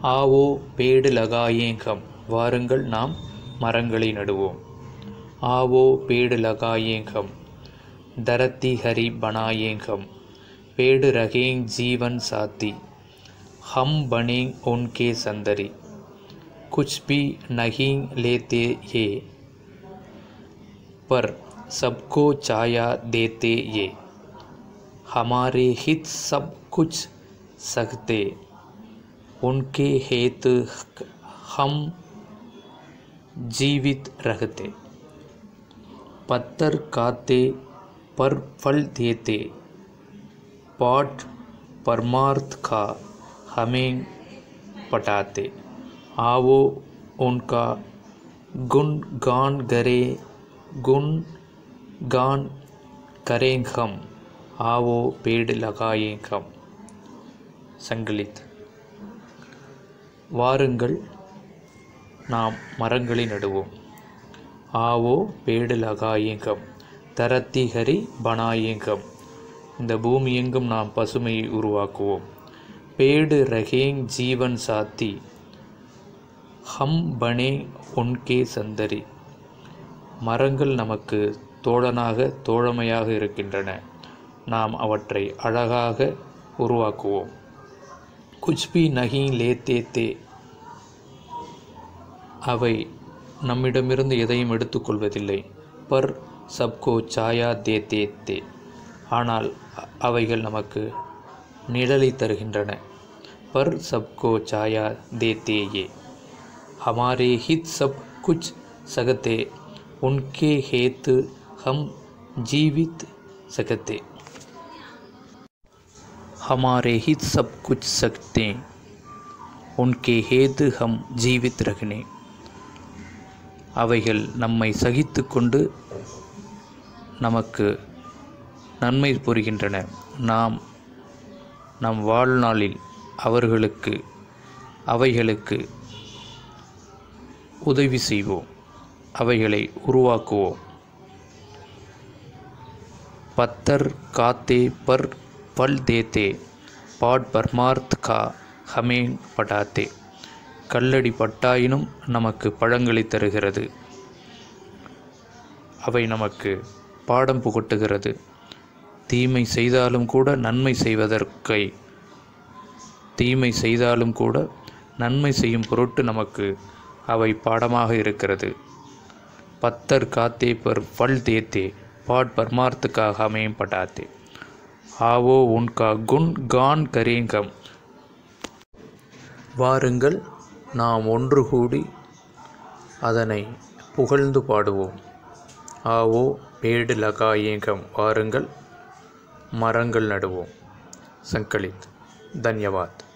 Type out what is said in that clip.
ஆவோ பேடு லகாயேங்கம் வாருங்கள் நாம் மரங்களை நடுவோம் ஆவோ பேடு லகாயேங்கம் தரத்தி ஹரி பனாயேங்கம் पेड़ रहें जीवन साथी हम बने उनके संदरी कुछ भी नहीं लेते ये पर सबको छाया देते ये हमारे हित सब कुछ सकते उनके हेत हम जीवित रहते पत्थर खाते पर फल देते पाठ परमार्थ का हमें पटाते आओ उनका गुण गान करे गुण गान करें हम आओ पेड़ लगाएं हम சங்கிலித் வாருங்கள் நாம் மரங்களை நடுவோம் ஆவோ பேடு லகாயேங்கம் தரத்தி ஹரி பனாயேங்கம் இந்த பூமி எங்கும் நாம் பசுமையை உருவாக்குவோம் பேடு ரகேங் ஜீவன் சாத்தி ஹம் பனே உன்கே சந்தரி மரங்கள் நமக்கு தோழனாக தோழமையாக இருக்கின்றன நாம் அவற்றை அழகாக உருவாக்குவோம் குச்பி நகி லேத்தே தே அவை நம்மிடமிருந்து எதையும் எடுத்துக்கொள்வதில்லை பர் சப்கோ சாயா தே தே தே ஆனால் அவைகள் நமக்கு நிழலை தருகின்றன பர் சப்கோ சாயா தேத்தே ஏ हमारे हित सब कुछ सकते उनके हेतु हम जीवित सकते हमारे हित सब कुछ सकते उनके हेतु हम जीवित रखने அவைகள் நம்மை சகித்து கொண்டு நமக்கு நன்மை புரிகின்றன நாம் நம் வாழ்நாளில் அவர்களுக்கு அவைகளுக்கு உதவி செய்வோம் அவைகளை உருவாக்குவோம் பத்தர் காத்தே பர் பல் தேத்தே பாட் பர்மார்த் கா ஹமேன் படாத்தே கல்லடி பட்டாயினும் நமக்கு பழங்களை தருகிறது அவை நமக்கு பாடம் புகட்டுகிறது தீமை செய்தாலும் கூட நன்மை செய்வதற்கை தீமை செய்தாலும் கூட நன்மை செய்யும் பொருட்டு நமக்கு அவை பாடமாக இருக்கிறது பத்தர் காத்தே பர் फल देते पाठ परमार्थ का हमें पटाते ஆவோ உன்கா குண் கான் கரேங்கம் வாருங்கள் நாம் ஒன்று கூடி அதனை புகழ்ந்து பாடுவோம் ஆவோ பேடு லகாயேங்கம் வாருங்கள் மரங்கள் நடுவோம் சங்கலித் தன்யவாத்